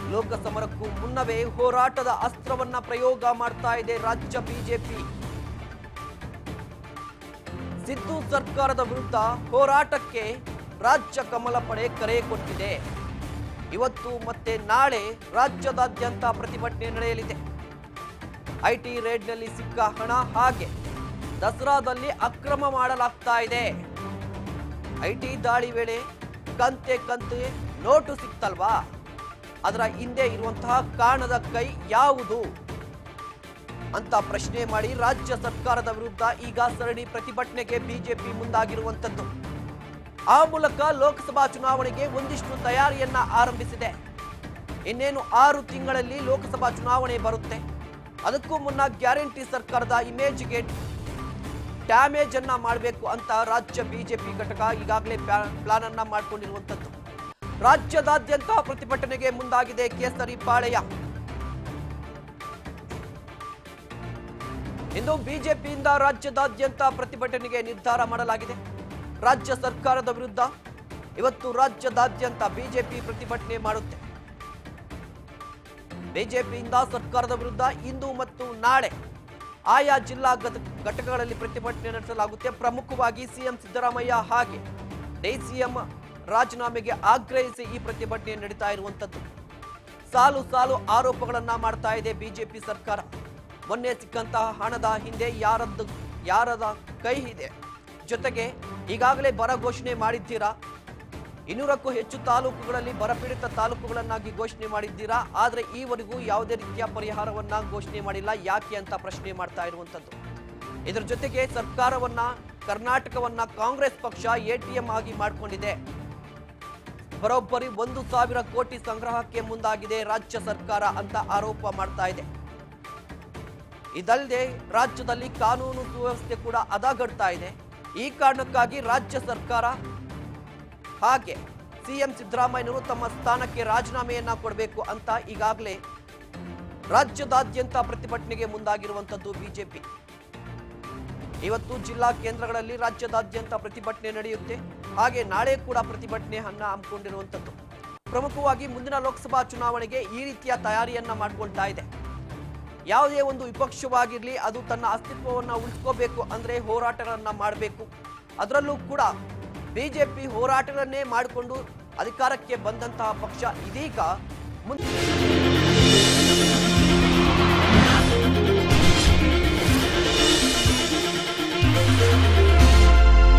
ಲೋಕಸಮರಕ್ಕೂ ಮುನ್ನವೇ ಹೋರಾಟದ ಅಸ್ತ್ರವನ್ನ ಪ್ರಯೋಗ ಮಾಡ್ತಾ ಇದೆ ರಾಜ್ಯ ಬಿಜೆಪಿ ಸಿದ್ದು ಸರ್ಕಾರದ ವಿರುದ್ಧ ಹೋರಾಟಕ್ಕೆ ರಾಜ್ಯ ಕಮಲ ಪಡೆ ಕರೆ ಕೊಟ್ಟಿದೆ ಇವತ್ತು ಮತ್ತೆ ನಾಳೆ ರಾಜ್ಯದಾದ್ಯಂತ ಪ್ರತಿಭಟನೆ ನಡೆಯಲಿದೆ ಐಟಿ ರೇಡ್ನಲ್ಲಿ ಸಿಕ್ಕ ಹಣ ಹಾಗೆ ದಸರಾದಲ್ಲಿ ಅಕ್ರಮ ಮಾಡಲಾಗ್ತಾ ಇದೆ ಐಟಿ ದಾಳಿ ವೇಳೆ ಕಂತೆ ಕಂತೆ ನೋಟು ಸಿಕ್ತಲ್ವಾ ಅದರ ಹಿಂದೆ ಇರುವಂತಹ ಕಾಣದ ಕೈ ಯಾವುದು ಅಂತ ಪ್ರಶ್ನೆ ಮಾಡಿ ರಾಜ್ಯ ಸರ್ಕಾರದ ವಿರುದ್ಧ ಈಗ ಸರಣಿ ಪ್ರತಿಭಟನೆಗೆ ಬಿಜೆಪಿ ಮುಂದಾಗಿರುವಂತದ್ದು ಆ ಮೂಲಕ ಲೋಕಸಭಾ ಚುನಾವಣೆಗೆ ಒಂದಿಷ್ಟು ತಯಾರಿಯನ್ನ ಆರಂಭಿಸಿದೆ ಇನ್ನೇನು ಆರು ತಿಂಗಳಲ್ಲಿ ಲೋಕಸಭಾ ಚುನಾವಣೆ ಬರುತ್ತೆ ಅದಕ್ಕೂ ಮುನ್ನ ಗ್ಯಾರಂಟಿ ಸರ್ಕಾರದ ಇಮೇಜ್ಗೆ ಡ್ಯಾಮೇಜ್ ಅನ್ನ ಮಾಡಬೇಕು ಅಂತ ರಾಜ್ಯ ಬಿಜೆಪಿ ಘಟಕ ಈಗಾಗಲೇ ಪ್ಲಾನ್ ಅನ್ನ ಮಾಡಿಕೊಂಡಿರುವಂತದ್ದು ರಾಜ್ಯದಾದ್ಯಂತ ಪ್ರತಿಭಟನೆಗೆ ಮುಂದಾಗಿದೆ ಕೇಸರಿ ಪಾಳೆಯ ಇಂದು ಬಿಜೆಪಿಯಿಂದ ರಾಜ್ಯದಾದ್ಯಂತ ಪ್ರತಿಭಟನೆಗೆ ನಿರ್ಧಾರ ಮಾಡಲಾಗಿದೆ ರಾಜ್ಯ ಸರ್ಕಾರದ ವಿರುದ್ಧ ಇವತ್ತು ರಾಜ್ಯದಾದ್ಯಂತ ಬಿಜೆಪಿ ಪ್ರತಿಭಟನೆ ಮಾಡುತ್ತೆ ಬಿಜೆಪಿಯಿಂದ ಸರ್ಕಾರದ ವಿರುದ್ಧ ಇಂದು ಮತ್ತು ನಾಳೆ ಆಯಾ ಜಿಲ್ಲಾ ಘಟ- ಘಟಕಗಳಲ್ಲಿ ಪ್ರತಿಭಟನೆ ನಡೆಸಲಾಗುತ್ತೆ ಪ್ರಮುಖವಾಗಿ ಸಿಎಂ ಸಿದ್ದರಾಮಯ್ಯ ಹಾಗೆ ಡಿಸಿಎಂ ರಾಜೀನಾಮೆಗೆ ಆಗ್ರಹಿಸಿ ಈ ಪ್ರತಿಭಟನೆ ನಡೀತಾ ಇರುವಂತದ್ದು ಸಾಲು ಸಾಲು ಆರೋಪಗಳನ್ನ ಮಾಡ್ತಾ ಇದೆ ಬಿಜೆಪಿ ಸರ್ಕಾರ ಮೊನ್ನೆ ಸಿಕ್ಕಂತಹ ಹಣದ ಹಿಂದೆ ಯಾರದ್ದು ಯಾರದ ಕೈ ಇದೆ ಜೊತೆಗೆ ಈಗಾಗಲೇ ಬರ ಘೋಷಣೆ ಮಾಡಿದ್ದೀರಾ ಇನ್ನೂರಕ್ಕೂ ಹೆಚ್ಚು ತಾಲೂಕುಗಳಲ್ಲಿ ಬರಪೀಡಿತ ತಾಲೂಕುಗಳನ್ನಾಗಿ ಘೋಷಣೆ ಮಾಡಿದ್ದೀರಾ ಆದರೆ ಈವರೆಗೂ ಯಾವುದೇ ರೀತಿಯ ಪರಿಹಾರವನ್ನ ಘೋಷಣೆ ಮಾಡಿಲ್ಲ ಯಾಕೆ ಅಂತ ಪ್ರಶ್ನೆ ಮಾಡ್ತಾ ಇರುವಂತದ್ದು ಇದರ ಜೊತೆಗೆ ಸರ್ಕಾರವನ್ನ ಕರ್ನಾಟಕವನ್ನ ಕಾಂಗ್ರೆಸ್ ಪಕ್ಷ ಎಟಿಎಂ ಆಗಿ ಮಾಡಿಕೊಂಡಿದೆ ಬರೋಬ್ಬರಿ ಒಂದು ಸಾವಿರ ಕೋಟಿ ಸಂಗ್ರಹಕ್ಕೆ ಮುಂದಾಗಿದೆ ರಾಜ್ಯ ಸರ್ಕಾರ ಅಂತ ಆರೋಪ ಮಾಡ್ತಾ ಇದೆ ಇದಲ್ಲದೆ ರಾಜ್ಯದಲ್ಲಿ ಕಾನೂನು ಸುವ್ಯವಸ್ಥೆ ಕೂಡ ಹದಗೆಡ್ತಾ ಇದೆ ಈ ಕಾರಣಕ್ಕಾಗಿ ರಾಜ್ಯ ಸರ್ಕಾರ ಹಾಗೆ ಸಿಎಂ ಸಿದ್ದರಾಮಯ್ಯನವರು ತಮ್ಮ ಸ್ಥಾನಕ್ಕೆ ರಾಜೀನಾಮೆಯನ್ನ ಕೊಡಬೇಕು ಅಂತ ಈಗಾಗಲೇ ರಾಜ್ಯದಾದ್ಯಂತ ಪ್ರತಿಭಟನೆಗೆ ಮುಂದಾಗಿರುವಂತದ್ದು ಬಿಜೆಪಿ ಇವತ್ತು ಜಿಲ್ಲಾ ಕೇಂದ್ರಗಳಲ್ಲಿ ರಾಜ್ಯದಾದ್ಯಂತ ಪ್ರತಿಭಟನೆ ನಡೆಯುತ್ತೆ ಹಾಗೆ ನಾಳೆ ಕೂಡ ಪ್ರತಿಭಟನೆ ಹನ್ನ ಹಮ್ಮಿಕೊಂಡಿರುವಂತದ್ದು ಪ್ರಮುಖವಾಗಿ ಮುಂದಿನ ಲೋಕಸಭಾ ಚುನಾವಣೆಗೆ ಈ ರೀತಿಯ ತಯಾರಿಯನ್ನ ಮಾಡ್ಕೊಳ್ತಾ ಇದೆ ಯಾವುದೇ ಒಂದು ವಿಪಕ್ಷವಾಗಿರ್ಲಿ ಅದು ತನ್ನ ಅಸ್ತಿತ್ವವನ್ನ ಉಳಿಸ್ಕೋಬೇಕು ಅಂದ್ರೆ ಹೋರಾಟಗಳನ್ನ ಮಾಡಬೇಕು ಅದರಲ್ಲೂ ಕೂಡ ಬಿಜೆಪಿ ಹೋರಾಟಗಳನ್ನೇ ಮಾಡಿಕೊಂಡು ಅಧಿಕಾರಕ್ಕೆ ಬಂದಂತಹ ಪಕ್ಷ ಇದೀಗ ಮುನ್